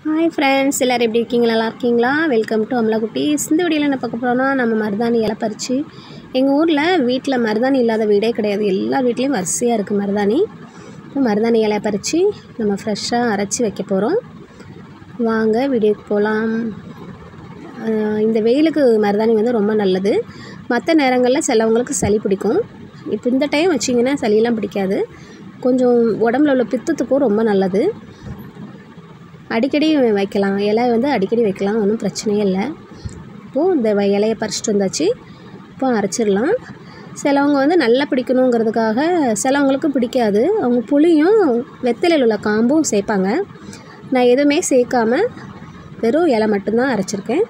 hi friends எல்லோரும் எப்படி இருக்கீங்க நல்லா இருக்கீங்களா வெல்கம் டு அமலா குட்டீஸ் இந்த வீடியோவில் என்ன பார்க்க போகிறோம்னா நம்ம மருதாணி இலை பறித்து எங்கள் ஊரில் வீட்டில் மருதாணி இல்லாத வீடே கிடையாது எல்லா வீட்லேயும் வரிசையாக இருக்குது மருதாணி இப்போ மருதாணி இலை பறித்து நம்ம ஃப்ரெஷ்ஷாக அரைச்சி வைக்க போகிறோம் வாங்க வீடியோக்கு போகலாம் இந்த வெயிலுக்கு மருதாணி வந்து ரொம்ப நல்லது மற்ற நேரங்களில் சிலவங்களுக்கு சளி பிடிக்கும் இப்போ இந்த டைம் வச்சிங்கன்னா சளியெல்லாம் பிடிக்காது கொஞ்சம் உடம்புல உள்ள பித்தத்துக்கும் ரொம்ப நல்லது அடிக்கடி வைக்கலாம் இலை வந்து அடிக்கடி வைக்கலாம் ஒன்றும் பிரச்சனையே இல்லை இப்போது இந்த வ- இலையை பறிச்சிட்டு வந்தாச்சு இப்போ அரைச்சிடலாம் சிலவங்க வந்து நல்லா பிடிக்கணுங்கிறதுக்காக சிலவங்களுக்கு பிடிக்காது அவங்க புளியும் வெத்தலையில் உள்ள காம்பும் சேர்ப்பாங்க நான் எதுவுமே சேர்க்காம வெறும் இலை மட்டும்தான் அரைச்சிருக்கேன்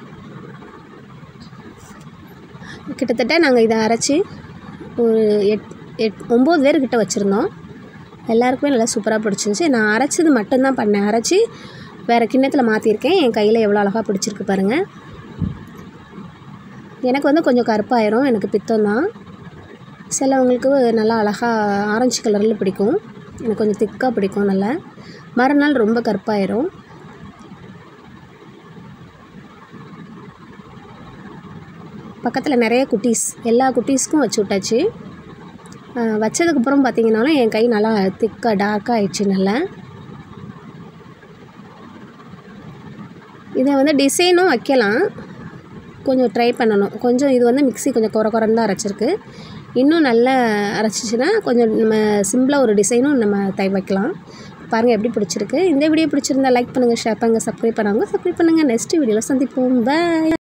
கிட்டத்தட்ட நாங்கள் இதை அரைச்சி ஒரு எட் எட் ஒம்பது பேர் கிட்ட வச்சுருந்தோம் எல்லாருக்குமே நல்லா சூப்பராக பிடிச்சிருந்துச்சி நான் அரைச்சது மட்டும்தான் பண்ணேன் அரைச்சி வேறு கிண்ணத்தில் மாற்றிருக்கேன் என் கையில் எவ்வளோ அழகாக பிடிச்சிருக்கு பாருங்கள் எனக்கு வந்து கொஞ்சம் கருப்பாயிரும் எனக்கு பித்தம் தான் சிலவங்களுக்கு நல்லா அழகாக ஆரஞ்சு கலரில் பிடிக்கும் எனக்கு கொஞ்சம் திக்காக பிடிக்கும் நல்லா மறுநாள் ரொம்ப கருப்பாயிரும் பக்கத்தில் நிறைய குட்டீஸ் எல்லா குட்டீஸ்க்கும் வச்சு விட்டாச்சு ஆஹ் வச்சதுக்கப்புறம் பார்த்தீங்கன்னாலும் என் கை நல்லா திக்காக டார்க்காக ஆயிடுச்சு நல்லா இதை வந்து டிசைனும் வைக்கலாம் கொஞ்சம் ட்ரை பண்ணணும் கொஞ்சம் இது வந்து மிக்ஸி கொஞ்சம் குறை குறைன்னு தான் அரைச்சிருக்கு இன்னும் நல்லா அரைச்சிச்சின்னா கொஞ்சம் நம்ம சிம்பிளாக ஒரு டிசைனும் நம்ம தை வைக்கலாம் பாருங்கள் எப்படி பிடிச்சிருக்கு இந்த வீடியோ பிடிச்சிருந்தா லைக் பண்ணுங்கள் ஷேர் பண்ணுங்கள் சப்ஸ்கிரைப் பண்ணாங்க சப்ஸ்கிரைப் பண்ணுங்கள் நெக்ஸ்ட் வீடியோவில் சந்திப்போம் பை